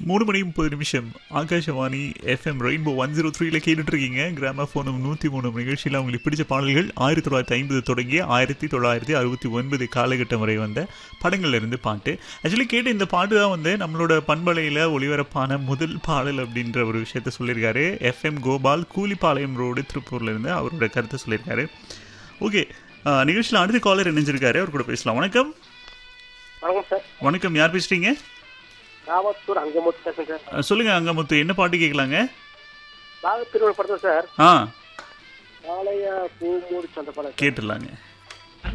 மூணு மணி முப்பது நிமிஷம் Akashvani FM rainbow one zero த்ரீல கேட்டுட்டு இருக்கீங்க கிராமபோனும் நூற்றி மூணு நிகழ்ச்சியில் உங்களுக்கு பிடிச்ச பாடல்கள் ஆயிரத்தி தொள்ளாயிரத்தி ஐம்பது தொடங்கி ஆயிரத்தி தொள்ளாயிரத்தி அறுபத்தி ஒன்பது காலகட்டம் வரை வந்த படங்கள்ல இருந்து பாட்டு ஆக்சுவலி கேட்ட இந்த பாட்டு தான் வந்து நம்மளோட பண்பலையில் ஒளிபரப்பான முதல் பாடல் அப்படின்ற ஒரு விஷயத்த சொல்லியிருக்காரு எஃப்எம் கோபால் கூலிப்பாளையம் ரோடு திருப்பூர்ல இருந்து அவரோட கருத்தை சொல்லியிருக்காரு ஓகே நிகழ்ச்சியில் அடுத்த காலர் இணைஞ்சிருக்காரு அவர் கூட பேசலாம் வணக்கம் வணக்கம் சார் வணக்கம் யார் பேசுறீங்க ராவத்தூர் அங்கமுத்து பேசுறேன் சார் அஹ், சொல்லுங்க அங்கமுத்து என்ன பாட்டு கேட்கலாங்க நாகத்திருவன் படத்தில் சார் ஆ காளையா பூ மூடிச்சு அந்த படம் சார். கேட்டுடலாங்க